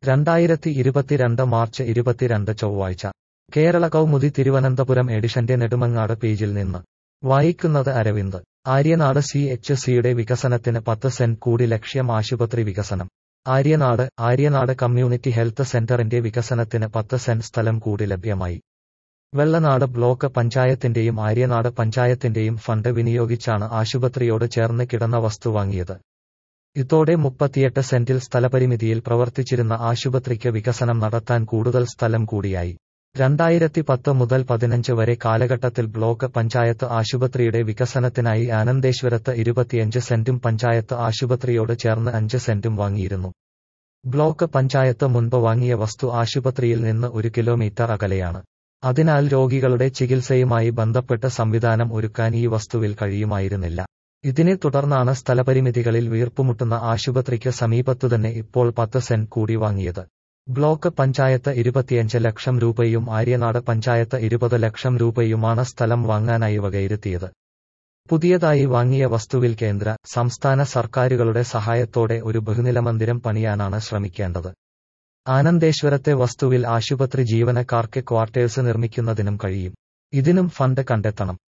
രണ്ടായിരത്തി ഇരുപത്തിരണ്ട് മാർച്ച് ഇരുപത്തിരണ്ട് ചൊവ്വാഴ്ച കേരള കൗമുദി തിരുവനന്തപുരം എഡിഷന്റെ നെടുമങ്ങാട് പേജിൽ നിന്ന് വായിക്കുന്നത് അരവിന്ദ് ആര്യനാട് സി എച്ച് സിയുടെ വികസനത്തിന് പത്ത് സെന്റ് കൂടി ലക്ഷ്യം ആശുപത്രി വികസനം ആര്യനാട് ആര്യനാട് കമ്മ്യൂണിറ്റി ഹെൽത്ത് സെന്ററിന്റെ വികസനത്തിന് പത്ത് സെന്റ് സ്ഥലം കൂടി ലഭ്യമായി വെള്ളനാട് ബ്ലോക്ക് പഞ്ചായത്തിന്റെയും ആര്യനാട് പഞ്ചായത്തിന്റെയും ഫണ്ട് വിനിയോഗിച്ചാണ് ആശുപത്രിയോട് ചേർന്ന് കിടന്ന വസ്തു വാങ്ങിയത് ഇതോടെ മുപ്പത്തിയെട്ട് സെന്റിൽ സ്ഥലപരിമിതിയിൽ പ്രവർത്തിച്ചിരുന്ന ആശുപത്രിക്ക് വികസനം നടത്താൻ കൂടുതൽ സ്ഥലം കൂടിയായി രണ്ടായിരത്തി പത്ത് മുതൽ പതിനഞ്ച് വരെ കാലഘട്ടത്തിൽ ബ്ലോക്ക് പഞ്ചായത്ത് ആശുപത്രിയുടെ വികസനത്തിനായി ആനന്ദേശ്വരത്ത് ഇരുപത്തിയഞ്ച് സെന്റും പഞ്ചായത്ത് ആശുപത്രിയോട് ചേർന്ന് അഞ്ച് സെന്റും വാങ്ങിയിരുന്നു ബ്ലോക്ക് പഞ്ചായത്ത് മുൻപ് വാങ്ങിയ വസ്തു ആശുപത്രിയിൽ നിന്ന് ഒരു കിലോമീറ്റർ അകലെയാണ് അതിനാൽ രോഗികളുടെ ചികിത്സയുമായി ബന്ധപ്പെട്ട് സംവിധാനം ഒരുക്കാൻ ഈ വസ്തുവിൽ കഴിയുമായിരുന്നില്ല ഇതിനെ തുടർന്നാണ് സ്ഥലപരിമിതികളിൽ വീർപ്പുമുട്ടുന്ന ആശുപത്രിക്ക് സമീപത്തുതന്നെ ഇപ്പോൾ പത്ത് സെന്റ് കൂടി വാങ്ങിയത് ബ്ലോക്ക് പഞ്ചായത്ത് ഇരുപത്തിയഞ്ച് ലക്ഷം രൂപയും ആര്യനാട് പഞ്ചായത്ത് ഇരുപത് ലക്ഷം രൂപയുമാണ് സ്ഥലം വാങ്ങാനായി വകയിരുത്തിയത് പുതിയതായി വാങ്ങിയ വസ്തുവിൽ കേന്ദ്ര സംസ്ഥാന സർക്കാരുകളുടെ സഹായത്തോടെ ഒരു ബഹുനില മന്ദിരം പണിയാനാണ് ശ്രമിക്കേണ്ടത് ആനന്ദേശ്വരത്തെ വസ്തുവിൽ ആശുപത്രി ജീവനക്കാർക്ക് ക്വാർട്ടേഴ്സ് നിർമ്മിക്കുന്നതിനും കഴിയും ഇതിനും ഫണ്ട് കണ്ടെത്തണം